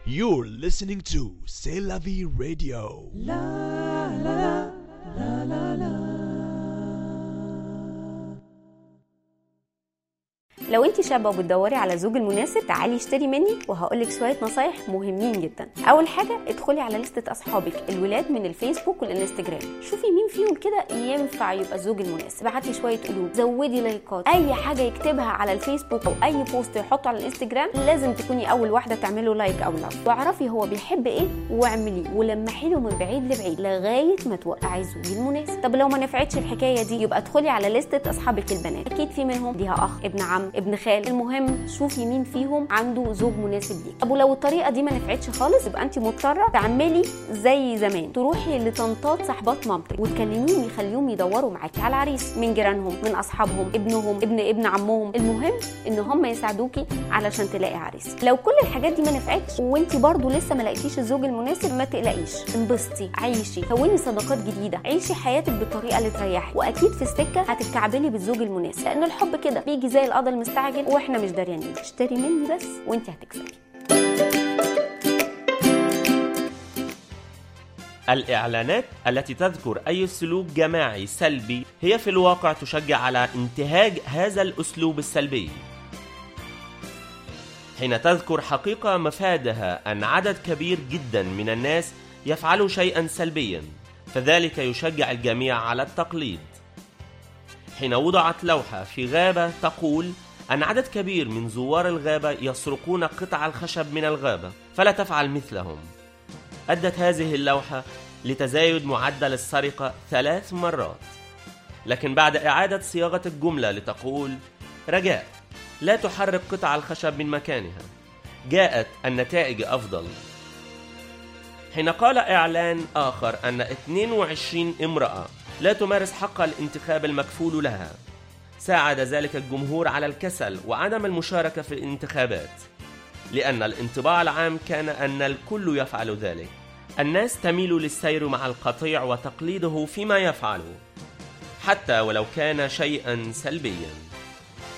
You're listening to C'est la vie radio. لو انت شابه وبتدوري على الزوج المناسب تعالي اشتري مني وهقولك شويه نصايح مهمين جدا اول حاجه ادخلي على لستة اصحابك الولاد من الفيسبوك والانستجرام شوفي مين فيهم كده ينفع يبقى الزوج المناسب ابعتي شويه قلوب زودي لايكات اي حاجه يكتبها على الفيسبوك او اي بوست يحطه على الانستجرام لازم تكوني اول واحده تعمله لايك او لاف واعرفي هو بيحب ايه واعمليه ولمحي له من بعيد لبعيد لغايه ما توقعي الزوج المناسب طب لو ما نفعتش الحكايه دي يبقى ادخلي على لستة اصحابك البنات اكيد في منهم ليها اخ ابن عم ابن خال المهم شوفي مين فيهم عنده زوج مناسب ليك طب ولو الطريقه دي ما نفعتش خالص يبقى انت مضطره تعملي زي زمان تروحي لطنطات صاحبات مامتك وتكلميهم يخليهم يدوروا معاكي على عريس من جيرانهم من اصحابهم ابنهم ابن ابن عمهم المهم ان هم يساعدوكي علشان تلاقي عريس لو كل الحاجات دي ما نفعتش وانت برضو لسه ما لقيتيش الزوج المناسب ما تقلقيش انبسطي عيشي كوني صداقات جديده عيشي حياتك بالطريقه اللي تريحك واكيد في السكه هتتكعبلي بالزوج المناسب لان الحب كده بيجي زي القضا المستعجل واحنا مش داريانين اشتري مني بس وانت هتكسبي الإعلانات التي تذكر أي سلوك جماعي سلبي هي في الواقع تشجع على انتهاج هذا الأسلوب السلبي. حين تذكر حقيقة مفادها أن عدد كبير جدا من الناس يفعلوا شيئا سلبيا، فذلك يشجع الجميع على التقليد. حين وضعت لوحة في غابة تقول أن عدد كبير من زوار الغابة يسرقون قطع الخشب من الغابة، فلا تفعل مثلهم. أدت هذه اللوحة لتزايد معدل السرقة ثلاث مرات لكن بعد إعادة صياغة الجملة لتقول رجاء لا تحرك قطع الخشب من مكانها جاءت النتائج أفضل حين قال إعلان آخر أن 22 امرأة لا تمارس حق الانتخاب المكفول لها ساعد ذلك الجمهور على الكسل وعدم المشاركة في الانتخابات لأن الانطباع العام كان أن الكل يفعل ذلك الناس تميل للسير مع القطيع وتقليده فيما يفعله حتى ولو كان شيئا سلبيا